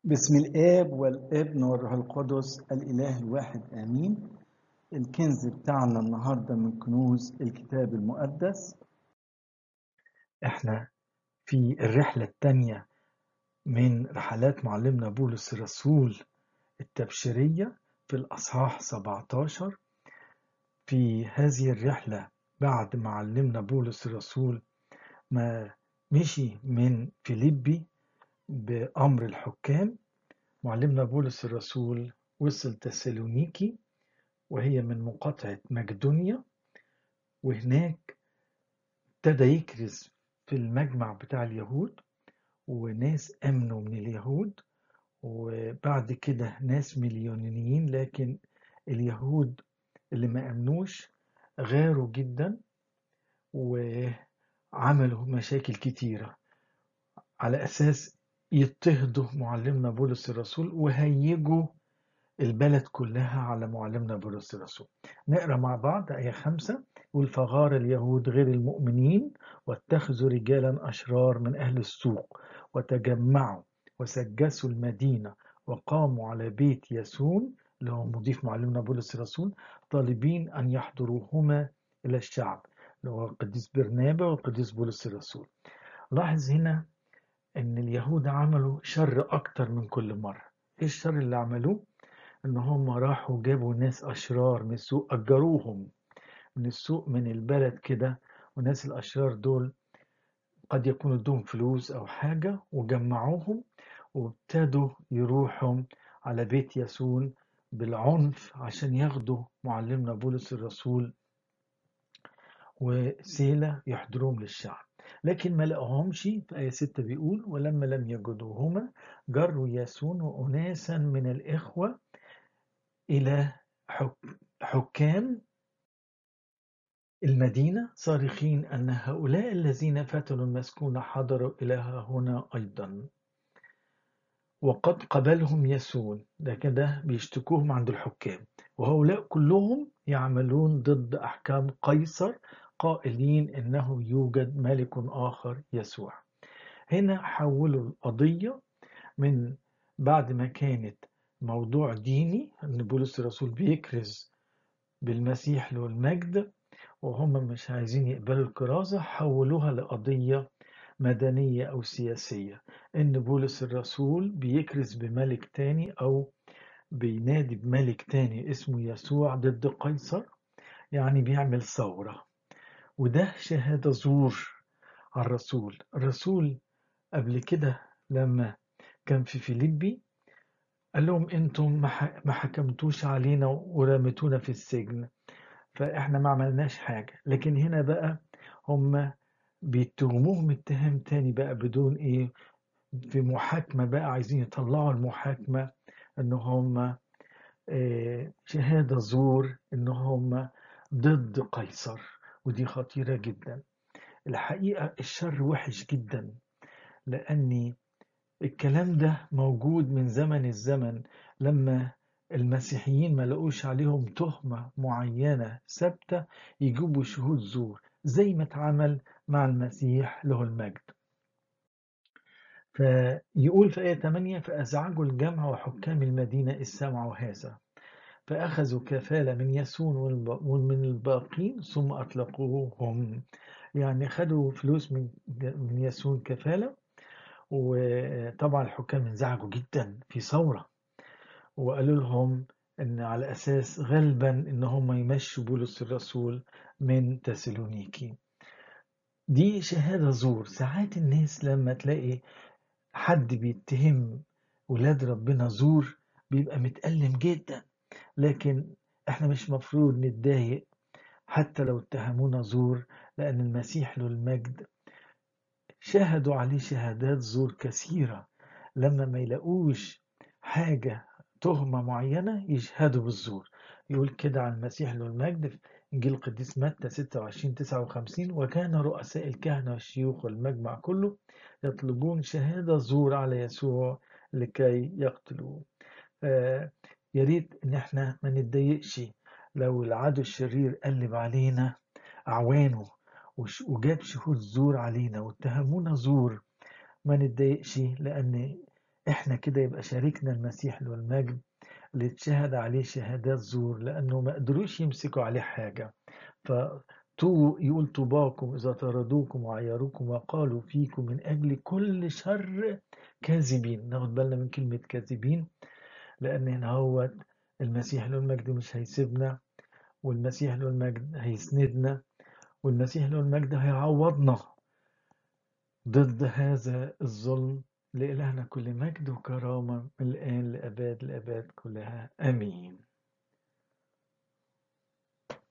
بسم الآب والابن والروح القدس الإله الواحد آمين الكنز بتاعنا النهاردة من كنوز الكتاب المقدس احنا في الرحلة الثانية من رحلات معلمنا بولس الرسول التبشيرية في الأصحاح 17 في هذه الرحلة بعد ما علمنا بولس الرسول ما مشي من فيليبي بأمر الحكام معلمنا بولس الرسول وصل تسالونيكي وهي من مقاطعة مقدونيا وهناك ابتدى يكرز في المجمع بتاع اليهود وناس أمنوا من اليهود وبعد كده ناس مليونيين لكن اليهود اللي ما أمنوش غاروا جدا وعملوا مشاكل كتيرة على أساس يضطهدوا معلمنا بولس الرسول وهيجوا البلد كلها على معلمنا بولس الرسول نقرا مع بعض آية خمسة يقول فغار اليهود غير المؤمنين واتخذوا رجالا أشرار من أهل السوق وتجمعوا وسجسوا المدينة وقاموا على بيت ياسون اللي هو مضيف معلمنا بولس الرسول طالبين أن يحضروهما إلى الشعب اللي هو القديس برنابا والقديس بولس الرسول لاحظ هنا ان اليهود عملوا شر اكتر من كل مرة ايه الشر اللي عملوه ان هم راحوا جابوا ناس اشرار من السوق اجروهم من السوق من البلد كده والناس الاشرار دول قد يكونوا ادوهم فلوس او حاجة وجمعوهم وابتدوا يروحوا على بيت ياسون بالعنف عشان ياخدوا معلمنا بولس الرسول وسيلة يحضروهم للشعب لكن ما لقوهمش في آية 6 بيقول ولما لم يجدوهما جروا ياسون وأناسا من الإخوة إلى حكام المدينة صارخين أن هؤلاء الذين فتنوا المسكون حضروا إلى هنا أيضا وقد قبلهم ياسون ده كده بيشتكوهم عند الحكام وهؤلاء كلهم يعملون ضد أحكام قيصر قائلين انه يوجد ملك اخر يسوع هنا حولوا القضيه من بعد ما كانت موضوع ديني ان بولس الرسول بيكرز بالمسيح له المجد وهم مش عايزين يقبلوا الكرازه حولوها لقضيه مدنيه او سياسيه ان بولس الرسول بيكرز بملك تاني او بينادي بملك تاني اسمه يسوع ضد قيصر يعني بيعمل ثوره وده شهادة زور على الرسول الرسول قبل كده لما كان في فيليبي قال لهم انتم ما حكمتوش علينا ورميتونا في السجن فاحنا ما عملناش حاجة لكن هنا بقى هم بيتهموهم اتهام تاني بقى بدون ايه في محاكمة بقى عايزين يطلعوا المحاكمة ان هم شهادة زور ان هم ضد قيصر ودي خطيرة جدا الحقيقة الشر وحش جدا لأن الكلام ده موجود من زمن الزمن لما المسيحيين ما لقوش عليهم تهمة معينة ثابتة يجيبوا شهود زور زي ما اتعمل مع المسيح له المجد فيقول في آية 8 فأزعجوا الجمع وحكام المدينة إذ سمعوا هذا فأخذوا كفالة من ياسون ومن الباقين ثم أطلقوهم يعني خدوا فلوس من من ياسون كفالة وطبعا الحكام انزعجوا جدا في ثورة وقالوا لهم ان على اساس غالبا ان هم يمشوا بولس الرسول من تسالونيكي دي شهادة زور ساعات الناس لما تلاقي حد بيتهم ولاد ربنا زور بيبقى متألم جدا لكن احنا مش مفروض نتضايق حتى لو اتهمونا زور لأن المسيح له المجد شهدوا عليه شهادات زور كثيرة لما ما يلاقوش حاجة تهمة معينة يشهدوا بالزور يقول كده عن المسيح له المجد في إنجيل القديس متى 26 59 وكان رؤساء الكهنة والشيوخ والمجمع كله يطلبون شهادة زور على يسوع لكي يقتلوه يا ريت ان احنا ما نتضايقش لو العدو الشرير قلب علينا اعوانه وجاب شهود زور علينا واتهمونا زور ما نتضايقش لان احنا كده يبقى شاركنا المسيح له المجد اللي اتشهد عليه شهادات زور لأنه ما قدروش يمسكوا عليه حاجة فتو يقول طوباكم إذا طردوكم وعيروكم وقالوا فيكم من أجل كل شر كاذبين ناخد بالنا من كلمة كاذبين لأن هنا هو المسيح له المجد مش هيسيبنا والمسيح له المجد هيسندنا والمسيح له المجد هيعوضنا ضد هذا الظلم لإلهنا كل مجد وكرامة من الآن لأباد الأباد كلها آمين